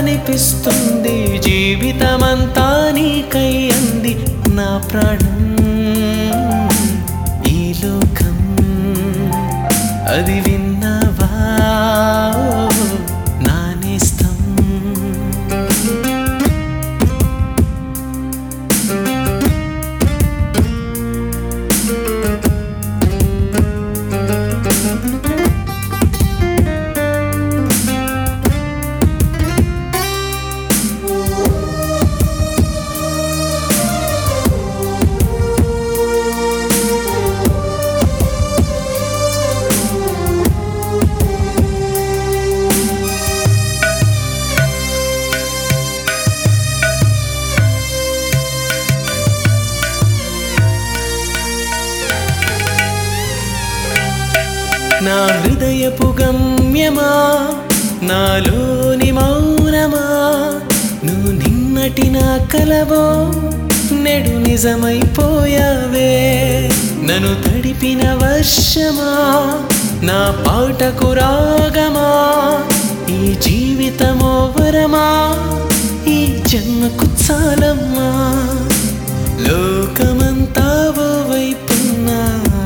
చూడాలనిపిస్తుంది జీవితమంతా నీకై అంది నా ప్రాణం ఈ లోకం అది విన్నావా నా నేస్తం నా హృదయపు గమ్యమా నాలోని మౌనమా నువ్వు నిన్నటి నా కలవో నెడు నిజమైపోయావే నన్ను తడిపిన వర్షమా నా పాటకు రాగమా ఈ జీవితమో వరమా ఈ జన్మకు చాలమ్మా లోకమంతా ఓ వైపున్నా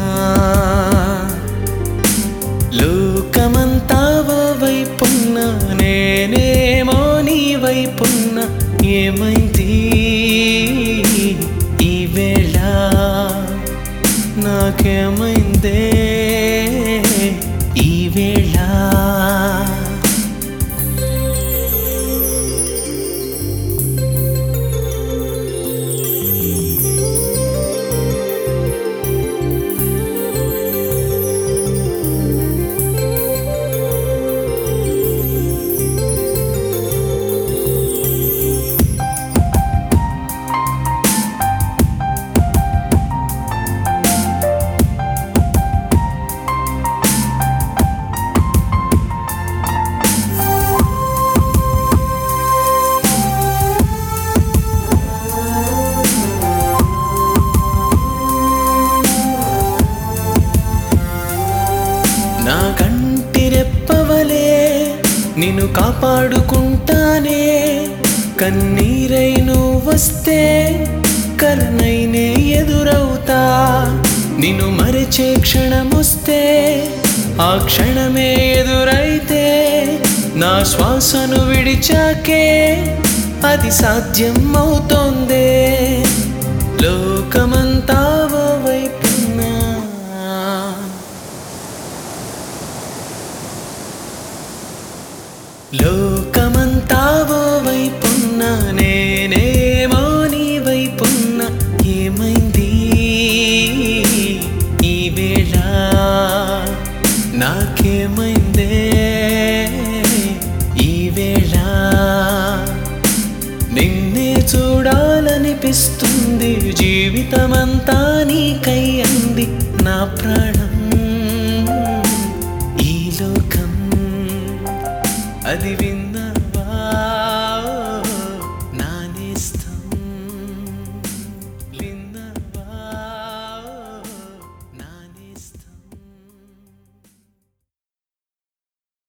లోకమంతా ఓ వైపున్న నేనేమో నీ వైపున్న ఏమైంది ఈ వేళ నాకేమైందే ఈ వేళ నా కంటి రెప్పవలే నిన్ను కాపాడుకుంటానే కన్నీరై నువ్వు వస్తే కలనైనే ఎదురవుతా నిన్ను మరిచే క్షణమొస్తే ఆ క్షణమే ఎదురైతే నా శ్వాసను విడిచాకే అది సాధ్యం అవుతోందే లోకమంతా ఓ వైపున్నా లోకమంతా ఓ వైపున్న నేనేమో నీ వైపున్న ఏమైంది ఈ వేళ నాకేమైందే ఈ వేళ నిన్నే చూడాలనిపిస్తుంది జీవితమంతా నీకై అంది నా ప్రాణం